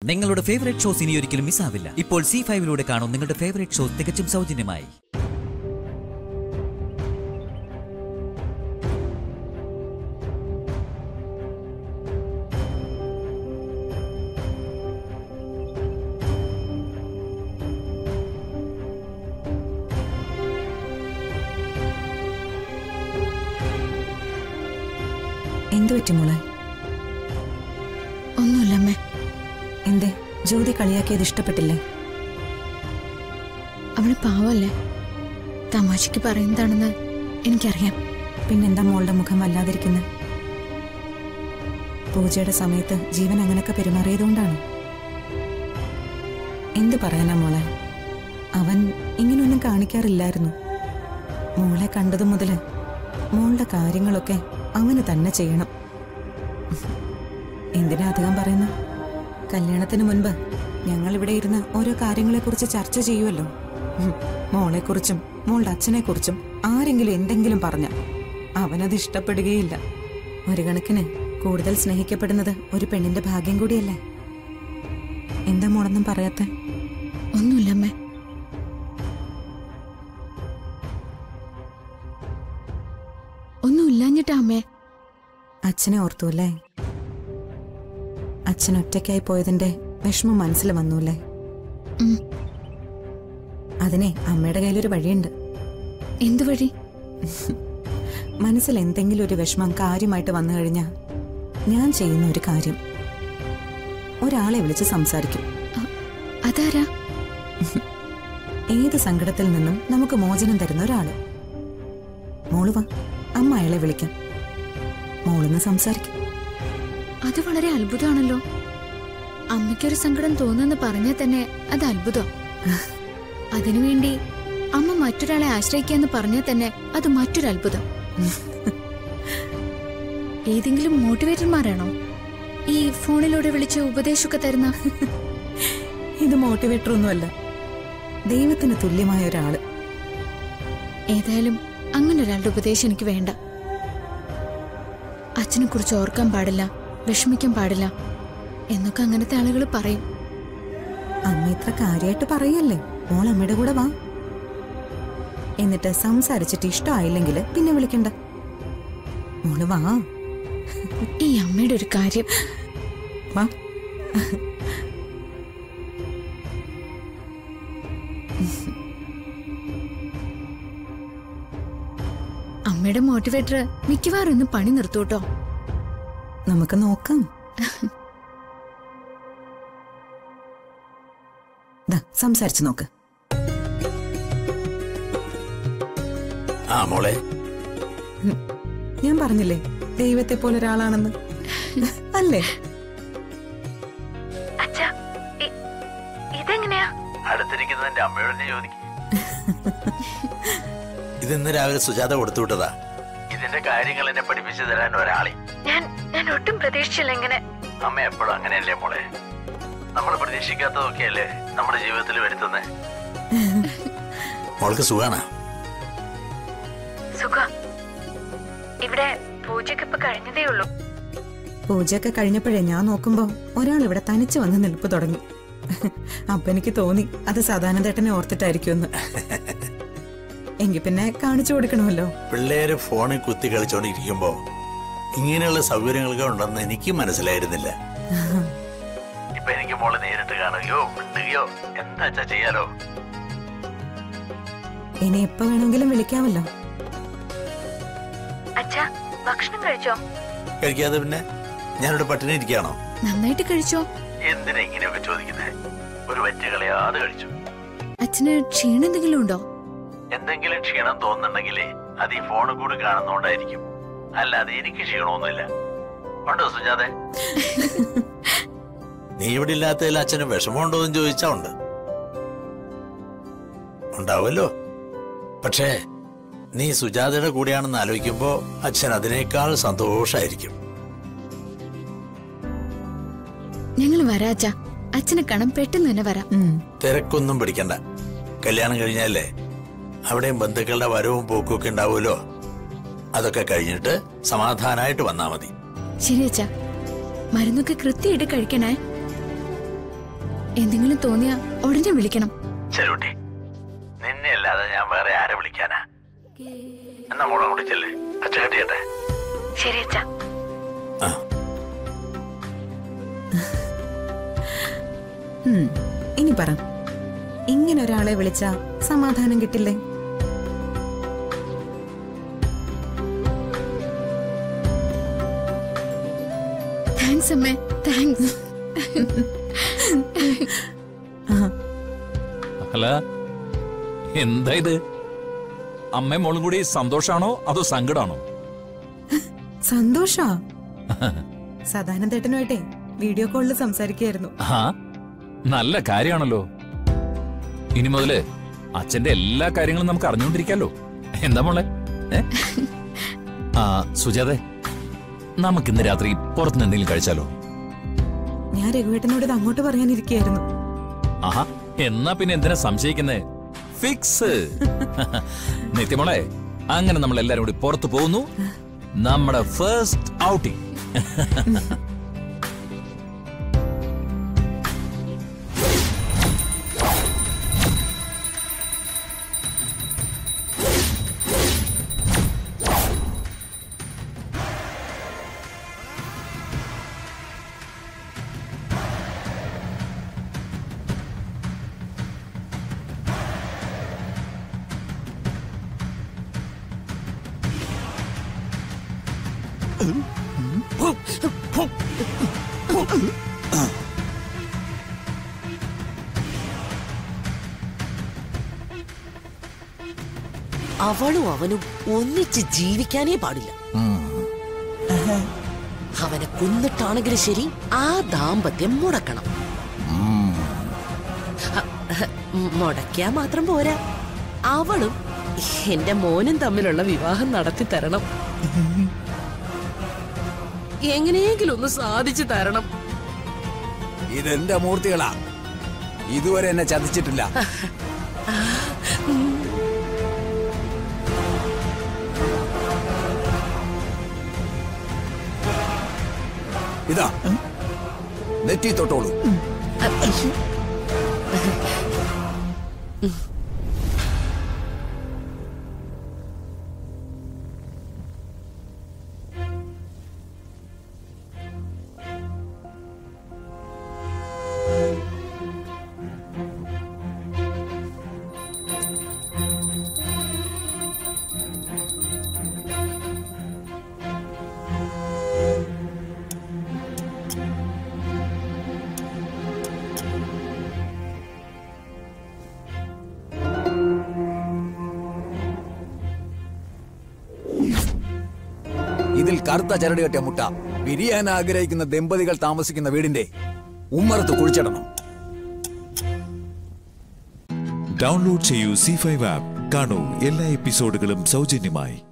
നിങ്ങളുടെ favourite shows ഇനി ഒരിക്കലും മിസ്സാവില്ല ഇപ്പോൾ സി ഫൈവിലൂടെ കാണും നിങ്ങളുടെ ഫേവറേറ്റ് ഷോസ് തികച്ചും സൗജന്യമായി എന്തു പറ്റി മോളെ ഒന്നുമില്ല അമ്മേ എന്തേ ജ്യോതി കളിയാക്കിയത് ഇഷ്ടപ്പെട്ടില്ലേ അവള് പാവല്ലേ തമാശയ്ക്ക് പറയുന്നതാണെന്ന് എനിക്കറിയാം പിന്നെന്താ മോളുടെ മുഖം വല്ലാതിരിക്കുന്നത് പൂജയുടെ സമയത്ത് ജീവൻ അങ്ങനൊക്കെ പെരുമാറിയതുകൊണ്ടാണ് എന്ത് പറയാനാ മോളെ അവൻ ഇങ്ങനെയൊന്നും കാണിക്കാറില്ലായിരുന്നു മോളെ കണ്ടതു മുതല് മോളുടെ കാര്യങ്ങളൊക്കെ അവന് തന്നെ ചെയ്യണം എന്തിനാ അധികം പറയുന്ന കല്യാണത്തിന് മുൻപ് ഞങ്ങൾ ഇവിടെ ഇരുന്ന് ഓരോ കാര്യങ്ങളെക്കുറിച്ച് ചർച്ച ചെയ്യുമല്ലോ ഉം. മോളെക്കുറിച്ചും മോളുടെ അച്ഛനെക്കുറിച്ചും ആരെങ്കിലും എന്തെങ്കിലും പറഞ്ഞ അവനത് ഇഷ്ടപ്പെടുകയില്ല ഒരു കണക്കിന് കൂടുതൽ സ്നേഹിക്കപ്പെടുന്നത് ഒരു പെണ്ണിന്റെ ഭാഗ്യം കൂടിയല്ലേ എന്താ മോളൊന്നും പറയാത്ത ഒന്നുമില്ല അമ്മേ ഒന്നുമില്ലാഞ്ഞിട്ടാ അമ്മേ അച്ഛനെ ഓർത്തു അല്ലേ അച്ഛൻ ഒറ്റയ്ക്കായി പോയതിന്റെ വിഷമം മനസ്സിൽ വന്നൂല്ലേ ഉം. അതിനെ അമ്മയുടെ കയ്യിലൊരു വഴിയുണ്ട് എന്തു വഴി മനസ്സിൽ എന്തെങ്കിലും ഒരു വിഷമം കാര്യമായിട്ട് വന്നു കഴിഞ്ഞാൽ ഞാൻ ചെയ്യുന്ന ഒരു കാര്യം ഒരാളെ വിളിച്ച് സംസാരിക്കും അ- അതാരാ ഏത് സങ്കടത്തിൽ നിന്നും നമുക്ക് മോചനം തരുന്ന ഒരാള് മോള് വാ അമ്മ അയാളെ വിളിക്കാം മോളിന്ന് സംസാരിക്കും അത് വളരെ അത്ഭുതമാണല്ലോ അമ്മയ്ക്കൊരു സങ്കടം തോന്നുന്നെന്ന് പറഞ്ഞാൽ തന്നെ അത് അത്ഭുതം അതിനുവേണ്ടി അമ്മ മറ്റൊരാളെ ആശ്രയിക്കാന്ന് പറഞ്ഞാൽ തന്നെ അത് മറ്റൊരു അത്ഭുതം ഏതെങ്കിലും മോട്ടിവേറ്റർമാരാണോ ഈ ഫോണിലൂടെ വിളിച്ച് ഉപദേശമൊക്കെ തരുന്ന ഇത് മോട്ടിവേറ്റർ ഒന്നുമല്ല ദൈവത്തിന് തുല്യമായ ഒരാള് ഏതായാലും അങ്ങനെ ഒരാളുടെ ഉപദേശം എനിക്ക് വേണ്ട അച്ഛനെ കുറിച്ച് ഓർക്കാൻ പാടില്ല വിഷമിക്കാൻ പാടില്ല എന്നൊക്കെ അങ്ങനത്തെ ആളുകൾ പറയും അമ്മ ഇത്ര കാര്യമായിട്ട് പറയല്ലേ മോൾ അമ്മയുടെ കൂടെ വാ എന്നിട്ട് സംസാരിച്ചിട്ട് ഇഷ്ടമായില്ലെങ്കിൽ പിന്നെ വിളിക്കണ്ട മോള് വാ ഈ അമ്മയുടെ ഒരു കാര്യം വാ അമ്മയുടെ മോട്ടിവേറ്റർ മിക്കവാറും ഒന്ന് പണി നിർത്തൂട്ടോ നമുക്ക് നോക്കാം ദാ, സംസാരിച്ച് നോക്ക് ആ മോളെ ഞാൻ പറഞ്ഞില്ലേ ദൈവത്തെ പോലെ ഒരാളാണെന്ന് അല്ലേ ഇതെങ്ങനെയാ അടുത്തിരിക്കുന്നതിന്റെ അമ്മയോട് തന്നെ ചോദിക്കും ഇതിന്ന് രാവിലെ സുജാത കൊടുത്തു വിട്ടതാ ഇതിന്റെ കാര്യങ്ങൾ എന്നെ പഠിപ്പിച്ചു തരാൻ ഒരാളെ ഞാൻ ഞാൻ ഒട്ടും പ്രതീക്ഷിച്ചില്ല ഇങ്ങനെ അമ്മ എപ്പോഴും അങ്ങനെയല്ലേ മോളെ നമ്മൾ പ്രതീക്ഷിക്കാത്തതൊക്കെയല്ലേ നമ്മുടെ ജീവിതത്തിൽ വരുത്തുന്നേ മോൾക്ക് സുഖാണോ സുഖ ഇവിടെ പൂജയ്ക്ക് ഇപ്പൊ കഴിഞ്ഞതേ ഉള്ളൂ പൂജയൊക്കെ കഴിഞ്ഞപ്പോഴേ ഞാൻ നോക്കുമ്പോ ഒരാൾ ഇവിടെ തനിച്ച് വന്ന് നിൽപ്പ് തുടങ്ങി അപ്പൊ എനിക്ക് തോന്നി അത് സദാനന്ദേട്ടനെ ഓർത്തിട്ടായിരിക്കുമെന്ന് എങ്കിൽ പിന്നെ കാണിച്ചു കൊടുക്കണമല്ലോ പിള്ളേര് ഫോണിൽ കുത്തി കളിച്ചോണ്ടിരിക്കുമ്പോ ഇങ്ങനെയുള്ള സൗകര്യങ്ങളൊക്കെ ഉണ്ടെന്ന് എനിക്ക് മനസ്സിലായിരുന്നില്ല ഇപ്പൊ എനിക്ക് മോളെ നേരിട്ട് കാണുകയോ മിണ്ടുകയോ എന്താ ചെയ്യാലോ ഇനി എപ്പോ വേണമെങ്കിലും വിളിക്കാമല്ലോ അച്ഛാ ഭക്ഷണം കഴിച്ചോ കഴിക്കാതെ പിന്നെ ഞാനിവിടെ പട്ടിണി ഇരിക്കുകയാണോ നന്നായിട്ട് കഴിച്ചോ എന്തിനാ ഇങ്ങനെയൊക്കെ ചോദിക്കുന്നത് ഒരു വറ്റ് കളയാതെ കഴിച്ചു അച്ഛന് ക്ഷീണം എന്തെങ്കിലും ഉണ്ടോ എന്തെങ്കിലും ക്ഷീണം തോന്നുന്നുണ്ടെങ്കിലേ അത് ഈ ഫോണിൽ കൂടി കാണുന്നോണ്ടായിരിക്കും അല്ലാതെ എനിക്ക് ക്ഷീണമൊന്നുമില്ല ഉണ്ടോ സുജാതെ നീ ഇവിടെ ഇല്ലാത്തതിൽ അച്ഛന് വിഷമമുണ്ടോ എന്ന് ചോദിച്ചാ ഉണ്ട് ഉണ്ടാവുമല്ലോ പക്ഷേ നീ സുജാതയുടെ കൂടെയാണെന്ന് ആലോചിക്കുമ്പോ അച്ഛൻ അതിനേക്കാൾ സന്തോഷായിരിക്കും ഞങ്ങൾ വരാ അച്ഛാ അച്ഛനെ കാണാൻ പെട്ടെന്ന് തന്നെ വരാം ഉം. തിരക്കൊന്നും പിടിക്കണ്ട കല്യാണം കഴിഞ്ഞാലേ അവിടെയും ബന്ധുക്കളുടെ വരവും പോക്കും ഒക്കെ ഉണ്ടാവുമല്ലോ അതൊക്കെ കഴിഞ്ഞിട്ട് സമാധാനമായിട്ട് വന്നാ മതി ശരി അച്ഛാ മരുന്നൊക്കെ കൃത്യമായിട്ട് കഴിക്കണേ എന്തെങ്കിലും തോന്നിയാ ഉടനെ വിളിക്കണം ശരി കുട്ടി നിന്നെ അല്ലാതെ ഞാൻ വേറെ ആരെ വിളിക്കാനാ എന്നാ മോളെ കൂടി ചെല്ലേ അച്ഛ കെട്ടിയട്ടെ ശരി അച്ഛാ ഉം, ഇനി പറ ഇങ്ങനെ ഒരാളെ വിളിച്ച സമാധാനം കിട്ടില്ലേ താങ്ക്സ് അമ്മേ താങ്ക്സ് അല്ല എന്താ ഇത് അമ്മയും മോളും കൂടി സന്തോഷാണോ അതോ സങ്കടാണോ സന്തോഷാ സദാനന്ദേട്ടനുമായിട്ടേ വീഡിയോ കോളിൽ സംസാരിക്കുകയായിരുന്നു ആ നല്ല കാര്യാണല്ലോ ഇനി മുതല് അച്ഛന്റെ എല്ലാ കാര്യങ്ങളും നമുക്ക് അറിഞ്ഞുകൊണ്ടിരിക്കാലോ എന്താ മോളെ ഏ? ആ സുജാതെ നമുക്ക് ഇന്ന് രാത്രി പുറത്തുനിന്ന് എന്തെങ്കിലും കഴിച്ചാലോ ഞാൻ രഘുവേട്ടനോട് ഇത് അങ്ങോട്ട് പറയാനിരിക്കുകയായിരുന്നു ആഹാ എന്നാ പിന്നെ എന്തിനാ സംശയിക്കുന്നേ ഫിക്സ് നിത്യമോളെ അങ്ങനെ നമ്മൾ എല്ലാരും കൂടി പുറത്തു പോകുന്നു നമ്മുടെ ഫസ്റ്റ് ഔട്ടിംഗ് അവളും അവനും ഒന്നിച്ച് ജീവിക്കാനേ പാടില്ല അവനെ കൊന്നിട്ടാണെങ്കിലും ശരി ആ ദാമ്പത്യം മുടക്കണം ഹ, മുടക്കിയാ മാത്രം പോരാ അവളും എന്റെ മോനും തമ്മിലുള്ള വിവാഹം നടത്തി തരണം എങ്ങനെയെങ്കിലും ഒന്ന് സാധിച്ചു തരണം ഇതെന്റെ മൂർത്തികളാ ഇതുവരെ എന്നെ ചതിച്ചിട്ടില്ല ഇതാ നെറ്റി തൊട്ടോളൂ ഇതിൽ കറുത്ത ചരട് കെട്ടിയ മുട്ട പിരിയാൻ ആഗ്രഹിക്കുന്ന ദമ്പതികൾ താമസിക്കുന്ന വീടിന്റെ ഉമ്മറത്ത് കുഴിച്ചിടണം ഡൗൺലോഡ് ചെയ്യൂ സി ഫൈവ് ആപ്പ് കാണൂ എല്ലാ എപ്പിസോഡുകളും സൗജന്യമായി